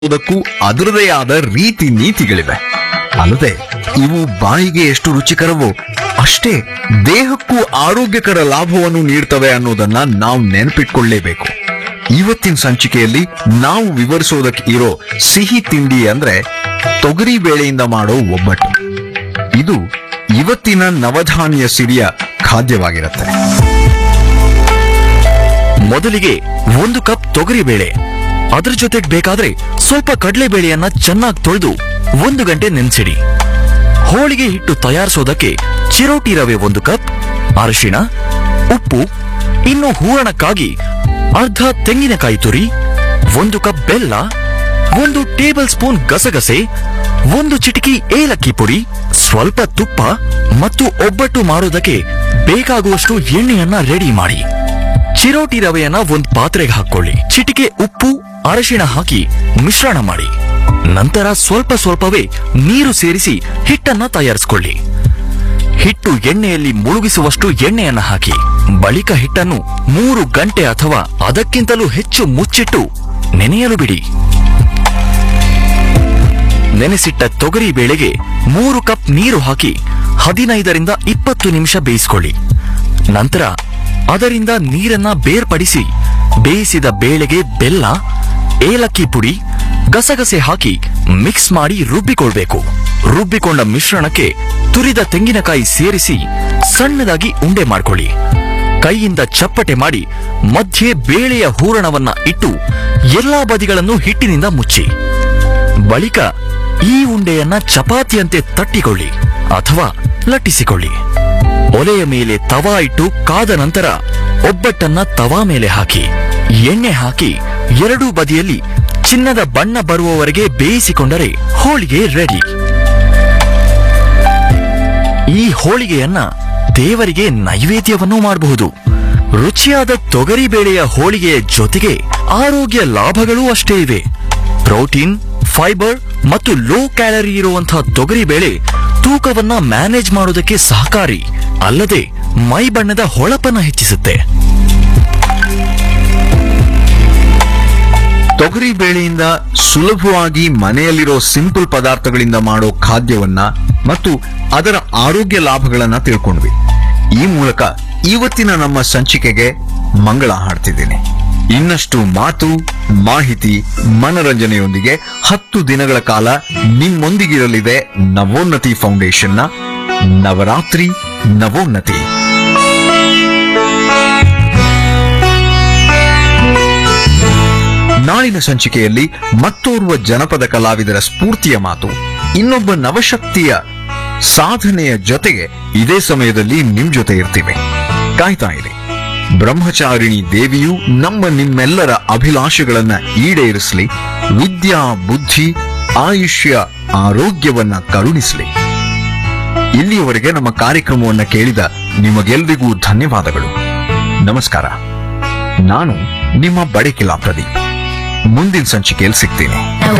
ಅದಕ್ಕೂ ಅದರದೇ ಆದ ರೀತಿ ನೀತಿಗಳಿವೆ ಅಲ್ಲದೆ ಇವು ಬಾಯಿಗೆ ಎಷ್ಟು ರುಚಿಕರವೋ ಅಷ್ಟೇ ದೇಹಕ್ಕೂ ಆರೋಗ್ಯಕರ ಲಾಭವನ್ನು ನೀಡ್ತವೆ ಅನ್ನೋದನ್ನ ನಾವು ನೆನಪಿಟ್ಕೊಳ್ಳೇಬೇಕು ಇವತ್ತಿನ ಸಂಚಿಕೆಯಲ್ಲಿ ನಾವು ವಿವರಿಸೋದಕ್ಕೆ ಇರೋ ಸಿಹಿ ತಿಂಡಿ ಅಂದ್ರೆ ತೊಗರಿ ಬೇಳೆಯಿಂದ ಮಾಡೋ ಒಬ್ಬಟ್ಟು ಇದು ಇವತ್ತಿನ ನವಧಾನ್ಯ ಸಿರಿಯ ಖಾದ್ಯವಾಗಿರುತ್ತೆ ಮೊದಲಿಗೆ ಒಂದು ಕಪ್ ತೊಗರಿ ಬೇಳೆ ಅದ್ರ ಜೊತೆಗೆ ಬೇಕಾದ್ರೆ ಸ್ವಲ್ಪ ಕಡಲೆಬೇಳೆಯನ್ನ ಚೆನ್ನಾಗಿ ತೊಳೆದು ಒಂದು ಗಂಟೆ ನೆನೆಸಿಡಿ ಹೋಳಿಗೆ ಹಿಟ್ಟು ತಯಾರಿಸೋದಕ್ಕೆ ಚಿರೋಟಿ ರವೆ ಒಂದು ಕಪ್ ಅರಿಶಿಣ ಉಪ್ಪು ಇನ್ನು ಹೂರಣಕ್ಕಾಗಿ ಅರ್ಧ ತೆಂಗಿನಕಾಯಿ ತುರಿ ಒಂದು ಕಪ್ ಬೆಲ್ಲ ಒಂದು ಟೇಬಲ್ ಸ್ಪೂನ್ ಗಸಗಸೆ ಒಂದು ಚಿಟಿಕಿ ಏಲಕ್ಕಿ ಪುಡಿ ಸ್ವಲ್ಪ ತುಪ್ಪ ಮತ್ತು ಒಬ್ಬಟ್ಟು ಮಾಡೋದಕ್ಕೆ ಬೇಕಾಗುವಷ್ಟು ಎಣ್ಣೆಯನ್ನ ರೆಡಿ ಮಾಡಿ ಚಿರೋಟಿ ರವೆಯನ್ನ ಒಂದ್ ಪಾತ್ರೆಗೆ ಹಾಕೊಳ್ಳಿ ಚಿಟಿಕೆ ಉಪ್ಪು ಅರಶಿಣ ಹಾಕಿ ಮಿಶ್ರಣ ಮಾಡಿ ನಂತರ ಸ್ವಲ್ಪ ಸ್ವಲ್ಪವೇ ನೀರು ಸೇರಿಸಿ ಹಿಟ್ಟನ್ನ ತಯಾರಿಸಿಕೊಳ್ಳಿ ಹಿಟ್ಟು ಎಣ್ಣೆಯಲ್ಲಿ ಮುಳುಗಿಸುವಷ್ಟು ಎಣ್ಣೆಯನ್ನ ಹಾಕಿ ಬಳಿಕ ಹಿಟ್ಟನ್ನು ಮೂರು ಗಂಟೆ ಅಥವಾ ಅದಕ್ಕಿಂತಲೂ ಹೆಚ್ಚು ಮುಚ್ಚಿಟ್ಟು ನೆನೆಯಲು ಬಿಡಿ ನೆನೆಸಿಟ್ಟ ತೊಗರಿ ಬೇಳೆಗೆ ಮೂರು ಕಪ್ ನೀರು ಹಾಕಿ ಹದಿನೈದರಿಂದ ಇಪ್ಪತ್ತು ನಿಮಿಷ ಬೇಯಿಸಿಕೊಳ್ಳಿ ನಂತರ ಅದರಿಂದ ನೀರನ್ನ ಬೇರ್ಪಡಿಸಿ ಬೇಯಿಸಿದ ಬೇಳೆಗೆ ಬೆಲ್ಲ ಏಲಕ್ಕಿ ಪುಡಿ ಗಸಗಸೆ ಹಾಕಿ ಮಿಕ್ಸ್ ಮಾಡಿ ರುಬ್ಬಿಕೊಳ್ಬೇಕು ರುಬ್ಬಿಕೊಂಡ ಮಿಶ್ರಣಕ್ಕೆ ತುರಿದ ತೆಂಗಿನಕಾಯಿ ಸೇರಿಸಿ ಸಣ್ಣದಾಗಿ ಉಂಡೆ ಮಾಡ್ಕೊಳ್ಳಿ ಕೈಯಿಂದ ಚಪ್ಪಟೆ ಮಾಡಿ ಮಧ್ಯೆ ಬೇಳೆಯ ಹೂರಣವನ್ನ ಇಟ್ಟು ಎಲ್ಲಾ ಬದಿಗಳನ್ನು ಹಿಟ್ಟಿನಿಂದ ಮುಚ್ಚಿ ಬಳಿಕ ಈ ಉಂಡೆಯನ್ನ ಚಪಾತಿಯಂತೆ ತಟ್ಟಿಕೊಳ್ಳಿ ಅಥವಾ ಲಟ್ಟಿಸಿಕೊಳ್ಳಿ ಒಲೆಯ ಮೇಲೆ ತವಾ ಇಟ್ಟು ಕಾದ ನಂತರ ಒಬ್ಬಟ್ಟನ್ನ ತವಾ ಮೇಲೆ ಹಾಕಿ ಎಣ್ಣೆ ಹಾಕಿ ಎರಡೂ ಬದಿಯಲ್ಲಿ ಚಿನ್ನದ ಬಣ್ಣ ಬರುವವರೆಗೆ ಬೇಯಿಸಿಕೊಂಡರೆ ಹೋಳಿಗೆ ರೆಡಿ ಈ ಹೋಳಿಗೆಯನ್ನ ದೇವರಿಗೆ ನೈವೇದ್ಯವನ್ನೂ ಮಾಡಬಹುದು ರುಚಿಯಾದ ತೊಗರಿ ಬೇಳೆಯ ಹೋಳಿಗೆಯ ಜೊತೆಗೆ ಆರೋಗ್ಯ ಲಾಭಗಳೂ ಅಷ್ಟೇ ಇವೆ ಪ್ರೋಟೀನ್ ಫೈಬರ್ ಮತ್ತು ಲೋ ಕ್ಯಾಲರಿ ಇರುವಂತಹ ತೊಗರಿ ಬೇಳೆ ತೂಕವನ್ನ ಮ್ಯಾನೇಜ್ ಮಾಡೋದಕ್ಕೆ ಸಹಕಾರಿ ಅಲ್ಲದೆ ಮೈ ಬಣ್ಣದ ಹೊಳಪನ್ನ ಹೆಚ್ಚಿಸುತ್ತೆ ತೊಗರಿ ಬೇಳೆಯಿಂದ ಸುಲಭವಾಗಿ ಮನೆಯಲ್ಲಿರೋ ಸಿಂಪಲ್ ಪದಾರ್ಥಗಳಿಂದ ಮಾಡೋ ಖಾದ್ಯವನ್ನ ಮತ್ತು ಅದರ ಆರೋಗ್ಯ ಲಾಭಗಳನ್ನ ತಿಳ್ಕೊಂಡ್ವಿ ಈ ಮೂಲಕ ಇವತ್ತಿನ ನಮ್ಮ ಸಂಚಿಕೆಗೆ ಮಂಗಳ ಹಾಡ್ತಿದ್ದೀನಿ ಇನ್ನಷ್ಟು ಮಾತು ಮಾಹಿತಿ ಮನರಂಜನೆಯೊಂದಿಗೆ ಹತ್ತು ದಿನಗಳ ಕಾಲ ನಿಮ್ಮೊಂದಿಗಿರಲಿದೆ ನವೋನ್ನತಿ ಫೌಂಡೇಶನ್ನ ನವರಾತ್ರಿ ನವೋನ್ನತಿ ನಾಳಿನ ಸಂಚಿಕೆಯಲ್ಲಿ ಮತ್ತೋರ್ವ ಜನಪದ ಕಲಾವಿದರ ಸ್ಫೂರ್ತಿಯ ಮಾತು ಇನ್ನೊಬ್ಬ ನವಶಕ್ತಿಯ ಸಾಧನೆಯ ಜೊತೆಗೆ ಇದೇ ಸಮಯದಲ್ಲಿ ನಿಮ್ ಜೊತೆ ಇರ್ತೀವಿ ಕಾಯ್ತಾ ಇರಿ ಬ್ರಹ್ಮಚಾರಿಣಿ ದೇವಿಯು ನಮ್ಮ ನಿಮ್ಮೆಲ್ಲರ ಅಭಿಲಾಷೆಗಳನ್ನ ಈಡೇರಿಸಲಿ ವಿದ್ಯಾ ಬುದ್ಧಿ ಆಯುಷ್ಯ ಆರೋಗ್ಯವನ್ನ ಕರುಣಿಸಲಿ ಇಲ್ಲಿಯವರೆಗೆ ನಮ್ಮ ಕಾರ್ಯಕ್ರಮವನ್ನ ಕೇಳಿದ ನಿಮಗೆಲ್ಲರಿಗೂ ಧನ್ಯವಾದಗಳು ನಮಸ್ಕಾರ ನಾನು ನಿಮ್ಮ ಬಡಕಿಲಾ ಪ್ರದೀಪ್ ಮುಂದಿನ ಸಂಚಿಕೆಯಲ್ಲಿ ಸಿಗ್ತೀನಿ